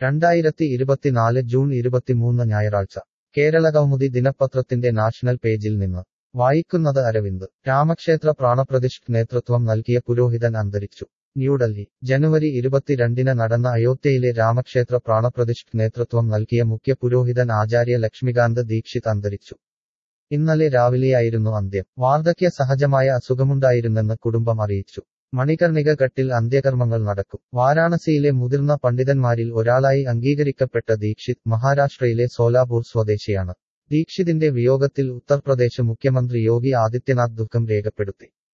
രണ്ടായിരത്തി ഇരുപത്തിനാല് ജൂൺ ഇരുപത്തിമൂന്ന് ഞായറാഴ്ച കേരള കൗമുദി ദിനപത്രത്തിന്റെ നാഷണൽ പേജിൽ നിന്ന് വായിക്കുന്നത് അരവിന്ദ് രാമക്ഷേത്ര പ്രാണപ്രതിഷ്ഠ് നേതൃത്വം നൽകിയ പുരോഹിതൻ അന്തരിച്ചു ന്യൂഡൽഹി ജനുവരി ഇരുപത്തിരണ്ടിന് നടന്ന അയോധ്യയിലെ രാമക്ഷേത്ര പ്രാണപ്രതിഷ്ഠ് നേതൃത്വം നൽകിയ മുഖ്യ പുരോഹിതൻ ആചാര്യ ലക്ഷ്മികാന്ത് ദീക്ഷിത് അന്തരിച്ചു ഇന്നലെ രാവിലെയായിരുന്നു അന്ത്യം വാർദ്ധക്യ സഹജമായ അസുഖമുണ്ടായിരുന്നെന്ന് കുടുംബം അറിയിച്ചു മണികർണിക ഘട്ടിൽ അന്ത്യകർമ്മങ്ങൾ നടക്കും വാരാണസിയിലെ മുതിർന്ന പണ്ഡിതന്മാരിൽ ഒരാളായി അംഗീകരിക്കപ്പെട്ട ദീക്ഷിത് മഹാരാഷ്ട്രയിലെ സോലാപൂർ സ്വദേശിയാണ് ദീക്ഷിതിന്റെ വിയോഗത്തിൽ ഉത്തർപ്രദേശ് മുഖ്യമന്ത്രി യോഗി ആദിത്യനാഥ് ദുഃഖം രേഖപ്പെടുത്തി